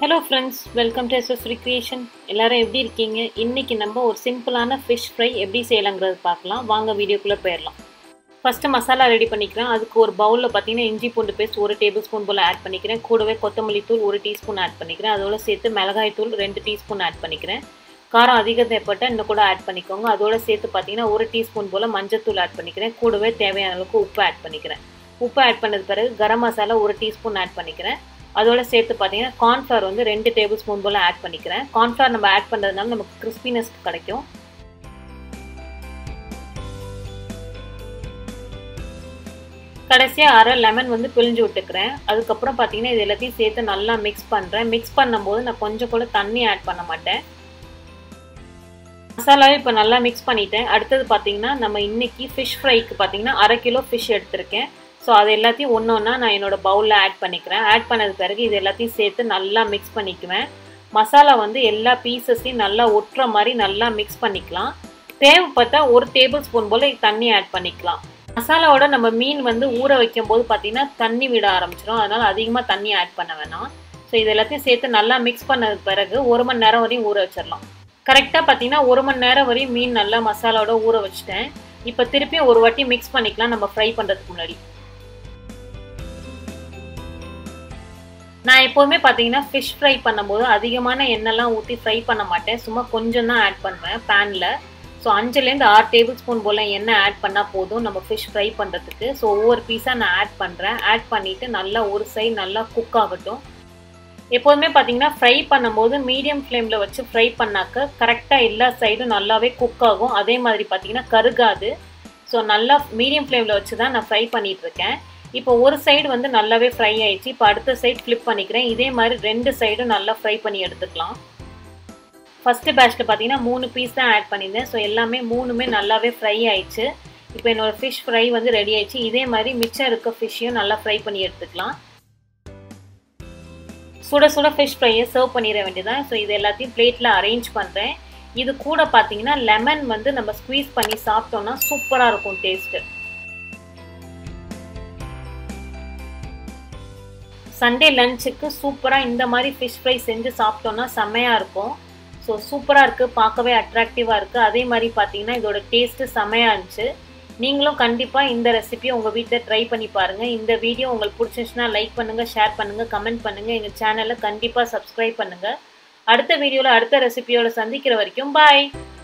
hello friends welcome to SS recreation எல்லாரும் எப்படி இருக்கீங்க இன்னைக்கு நம்ம ஒரு சிம்பிளான ஃபிஷ் ஃப்ரை எப்படி செய்யலாங்கிறது பார்க்கலாம் வாங்க வீடியோக்குள்ளே போயிடலாம் ஃபஸ்ட்டு மசாலா ரெடி பண்ணிக்கிறேன் அதுக்கு ஒரு பவுலில் பார்த்தீங்கன்னா இஞ்சி பூண்டு பேஸ்ட் ஒரு டேபிள் ஸ்பூன் போல் ஆட் பண்ணிக்கிறேன் கூடவே கொத்தமல்லி தூள் ஒரு டீஸ்பூன் ஆட் பண்ணிக்கிறேன் அதோட சேர்த்து மிளகாய் தூள் ரெண்டு டீஸ்பூன் ஆட் பண்ணிக்கிறேன் காரம் அதிகம் தேவைப்பட்டால் இன்னும் கூட ஆட் பண்ணிக்கோங்க அதோட சேர்த்து பார்த்தீங்கன்னா ஒரு டீஸ்பூன் போல் மஞ்சத்தூள் ஆட் பண்ணிக்கிறேன் கூடவே தேவையான அளவுக்கு உப்பு ஆட் பண்ணிக்கிறேன் உப்பு ஆட் பண்ணது பிறகு கரம் மசாலா ஒரு டீஸ்பூன் ஆட் பண்ணிக்கிறேன் அதோட சேர்த்து பார்த்தீங்கன்னா கார்ன்ஃப்ளவர் வந்து ரெண்டு டேபிள் ஸ்பூன் போல் ஆட் பண்ணிக்கிறேன் கார்ன்ஃப்ளவர் நம்ம ஆட் பண்ணுறதுனால நமக்கு கிறிஸ்பினஸ் கிடைக்கும் கடைசியாக அரை லெமன் வந்து பிழிஞ்சு விட்டுக்கிறேன் அதுக்கப்புறம் பார்த்தீங்கன்னா இது எல்லாத்தையும் சேர்த்து நல்லா மிக்ஸ் பண்ணுறேன் மிக்ஸ் பண்ணும்போது நான் கொஞ்சம் கூட தண்ணி ஆட் பண்ண மாட்டேன் மசாலாவை இப்போ நல்லா மிக்ஸ் பண்ணிட்டேன் அடுத்தது பார்த்தீங்கன்னா நம்ம இன்னைக்கு ஃபிஷ் ஃப்ரைக்கு பார்த்தீங்கன்னா அரை கிலோ ஃபிஷ் எடுத்திருக்கேன் ஸோ அது எல்லாத்தையும் ஒன்று ஒன்றா நான் என்னோடய பவுலில் ஆட் பண்ணிக்கிறேன் ஆட் பண்ணது பிறகு இது எல்லாத்தையும் சேர்த்து நல்லா மிக்ஸ் பண்ணிக்குவேன் மசாலா வந்து எல்லா பீசஸையும் நல்லா ஒட்டுற மாதிரி நல்லா மிக்ஸ் பண்ணிக்கலாம் தேவைப்பட்டா ஒரு டேபிள் ஸ்பூன் போல் தண்ணி ஆட் பண்ணிக்கலாம் மசாலாவோட நம்ம மீன் வந்து ஊற வைக்கும் போது பார்த்தீங்கன்னா தண்ணி விட ஆரம்பிச்சிடும் அதனால் அதிகமாக தண்ணி ஆட் பண்ண வேணாம் ஸோ இது எல்லாத்தையும் சேர்த்து நல்லா மிக்ஸ் பண்ணது பிறகு ஒரு மணி நேரம் வரையும் ஊற வச்சிடலாம் கரெக்டாக பார்த்தீங்கன்னா ஒரு மணி நேரம் வரையும் மீன் நல்லா மசாலாவோட ஊற வச்சுட்டேன் இப்போ திருப்பியும் ஒரு வாட்டி மிக்ஸ் பண்ணிக்கலாம் நம்ம ஃப்ரை பண்ணுறதுக்கு முன்னாடி நான் எப்போவுமே பார்த்தீங்கன்னா ஃபிஷ் ஃப்ரை பண்ணும்போது அதிகமான எண்ணெய்லாம் ஊற்றி ஃப்ரை பண்ண மாட்டேன் சும்மா கொஞ்சம் தான் ஆட் பண்ணுவேன் பேனில் ஸோ அஞ்சுலேருந்து ஆறு டேபிள் ஸ்பூன் போல் எண்ணெய் ஆட் பண்ணால் போதும் நம்ம ஃபிஷ் ஃப்ரை பண்ணுறதுக்கு ஸோ ஒவ்வொரு பீஸாக நான் ஆட் பண்ணுறேன் ஆட் பண்ணிவிட்டு நல்லா ஒரு சைடு நல்லா குக் ஆகட்டும் எப்போதுமே பார்த்தீங்கன்னா ஃப்ரை பண்ணும்போது மீடியம் ஃப்ளேமில் வச்சு ஃப்ரை பண்ணாக்க கரெக்டாக எல்லா சைடும் நல்லாவே குக் ஆகும் அதே மாதிரி பார்த்தீங்கன்னா கருகாது ஸோ நல்லா மீடியம் ஃப்ளேமில் வச்சு தான் நான் ஃப்ரை பண்ணிகிட்ருக்கேன் இப்போ ஒரு சைடு வந்து நல்லாவே ஃப்ரை ஆயிடுச்சு இப்போ அடுத்த சைடு ஃப்ளிப் பண்ணிக்கிறேன் இதே மாதிரி ரெண்டு சைடும் நல்லா ஃப்ரை பண்ணி எடுத்துக்கலாம் ஃபஸ்ட்டு பேட்ச்சில் பார்த்தீங்கன்னா மூணு பீஸ் தான் ஆட் பண்ணியிருந்தேன் ஸோ எல்லாமே மூணுமே நல்லாவே ஃப்ரை ஆயிடுச்சு இப்போ என்னோடய ஃபிஷ் ஃப்ரை வந்து ரெடி ஆயிடுச்சு இதே மாதிரி மிச்சம் இருக்க ஃபிஷ்ஷையும் நல்லா ஃப்ரை பண்ணி எடுத்துக்கலாம் சுட சுட ஃபிஷ் ஃப்ரையை சர்வ் பண்ணிட வேண்டியதான் ஸோ இது எல்லாத்தையும் பிளேட்டில் அரேஞ்ச் பண்ணுறேன் இது கூட பார்த்தீங்கன்னா லெமன் வந்து நம்ம ஸ்க்வீஸ் பண்ணி சாப்பிட்டோம்னா சூப்பராக இருக்கும் டேஸ்ட்டு சண்டே லஞ்சுக்கு சூப்பராக இந்த மாதிரி ஃபிஷ் ஃப்ரை செஞ்சு சாப்பிட்டோன்னா செம்மையாக இருக்கும் ஸோ சூப்பராக இருக்குது பார்க்கவே அட்ராக்டிவாக இருக்குது அதே மாதிரி பார்த்தீங்கன்னா இதோட டேஸ்ட்டு செம்மையாக இருந்துச்சு நீங்களும் கண்டிப்பாக இந்த ரெசிபியை உங்கள் வீட்டில் ட்ரை பண்ணி பாருங்கள் இந்த வீடியோ உங்களுக்கு பிடிச்சிருந்துச்சுன்னா லைக் பண்ணுங்கள் ஷேர் பண்ணுங்கள் கமெண்ட் பண்ணுங்கள் எங்கள் சேனலை கண்டிப்பாக சப்ஸ்கிரைப் பண்ணுங்கள் அடுத்த வீடியோவில் அடுத்த ரெசிபியோட சந்திக்கிற வரைக்கும் பாய்